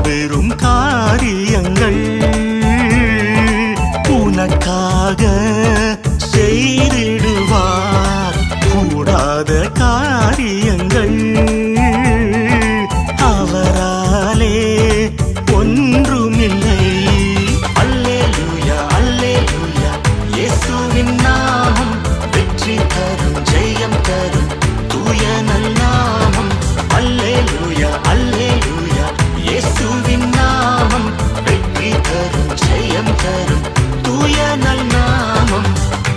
மாபெரும் காரியங்கள் உனக்காக செய்திடுவார் கூடாத காரியங்கள் அவராலே ஒன்றுமில்லை அல்லேலூயா அல்லேலூயா இயேசுவின் நாமம் வெற்றி தரும் ஜெயம் தரும் தூய நல்நாமம் அல்லேலூயா அல்லேலூயா இயேசுவின் நாமம் வெற்றி தரும் ஜெயம் தரும் தூய நல்நாமம்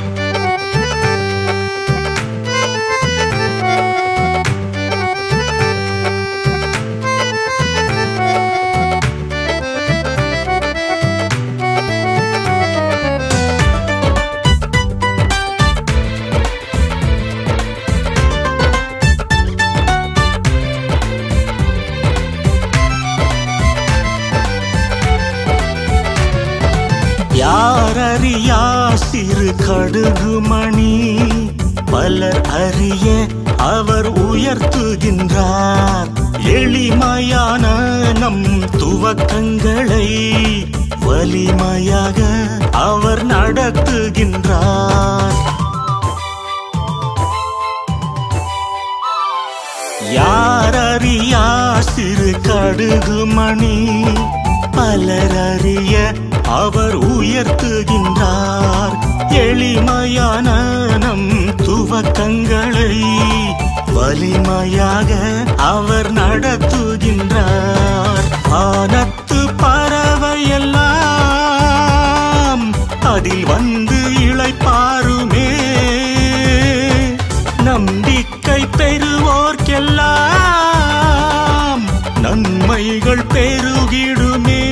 யாரறியா சிறு கடுகுமணி பலர் அறிய அவர் உயர்த்துகின்றார் எளிமையான நம் துவக்கங்களை வலிமையாக அவர் நடத்துகின்றார் யாரறியா சிறு கடுகுமணி பலர் அறிய அவர் உயர்த்துகின்றார் எளிமையான நம் துவக்கங்களை வலிமையாக அவர் நடத்துகின்றார் வானத்து பறவையெல்லாம் அதில் வந்து இளைப்பாருமே நம்பிக்கை பெறுவோர்க்கெல்லாம் நன்மைகள் பெருகிடுமே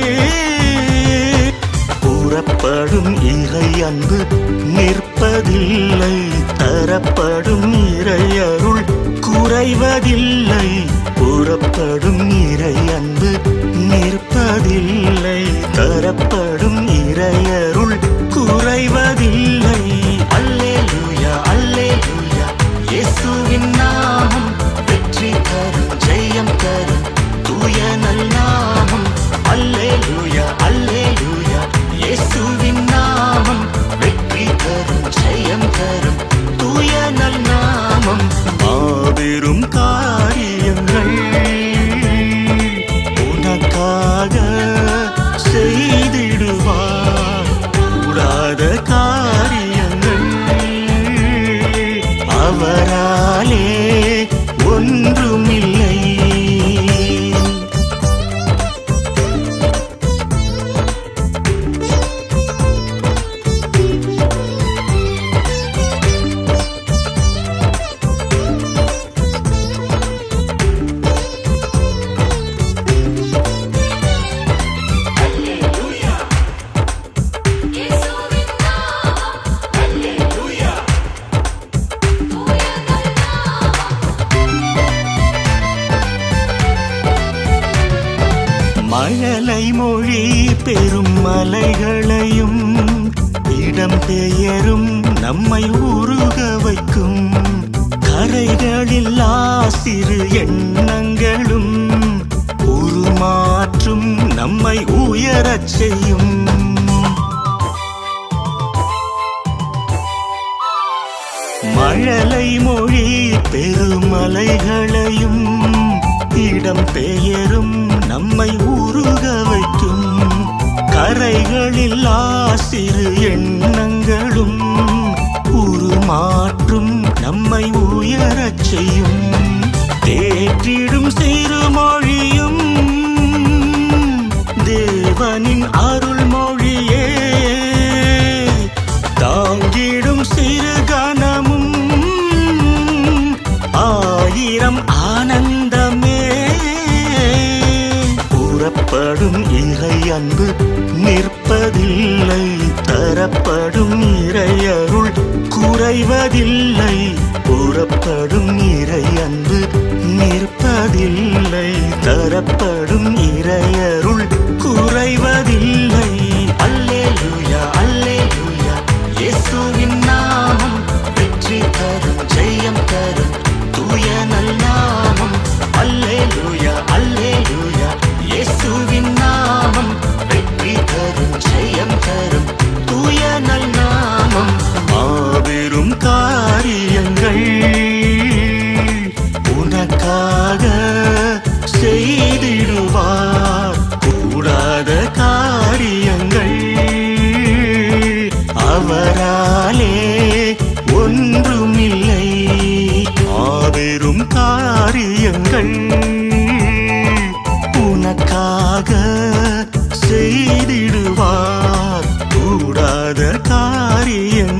கூறப்படும் இறை அன்பு நிற்பதில்லை தரப்படும் இறையருள் குறைவதில்லை கூறப்படும் இறை அன்பு நிற்பதில்லை தரப்படும் இறையருள் குறைவதில்லை அல்லேலூயா அல்லேலூயா இயேசுவின் நாமம் வெற்றி தரும் ஜெயம் தரும் தூய நல்நாமம் அல்லேலூயா அல்லேலூயா இயேசுவின் நாமம் வெற்றி தரும் ஜெயம் தரும் தூய நல்நாமம் மாபெரும் காரியங்கள் உனக்காக செய்திடுவார் கூடாத காரியங்கள் அவராலே ஒன்றுமில்லை இயேசுவின் நாமம் அல்லேலூயா தூய நல்நாமம் மழலை மொழி பெரும் மலைகளையும் இடம் பெயரும் நம்மை உருக வைக்கும் கரைகளில்லா சிறு எண்ணங்களும் உருமாற்றும் நம்மை உயரச் செய்யும் மழலை மொழி பெருமலைகளையும் இடம் பெயரும் நம்மை உருக வைக்கும் கரைகளில்லா சிறு எண்ணங்களும் உருமாற்றும் நம்மை உயரச் செய்யும் தேற்றிடும் சிறுமொழியும் தேவனின் அருள்மொழியே தாங்கிடும் சிறுகணமும் ஆயிரம் ஆனந்தமே கூறப்படும் இறை அன்பு நிற்பதில்லை தரப்படும் இறையருள் குறைவதில்லை கூறப்படும் இறை அன்பு நிற்பதில்லை தரப்படும் இறையருள் குறைவதில்லை அல்லேலூயா அல்லேலூயா இயேசுவின் நாமம் வெற்றி தரும் ஜெயம் தரும் தூய நல்நாமம் அல்லேலூயா அல்லேலூயா இயேசு இயேசுவின் நாமம் வெற்றி தரும் ஜெயம் தரும் தூய நல் நாமம் மாபெரும் காரியங்கள் உனக்காக செய்திடுவார் கூடாத காரியங்கள் அவராலே ஒன்றுமில்லை மாபெரும் காரியங்கள் உனக்காக செய்திடுவார் கூடாத காரியங்கள்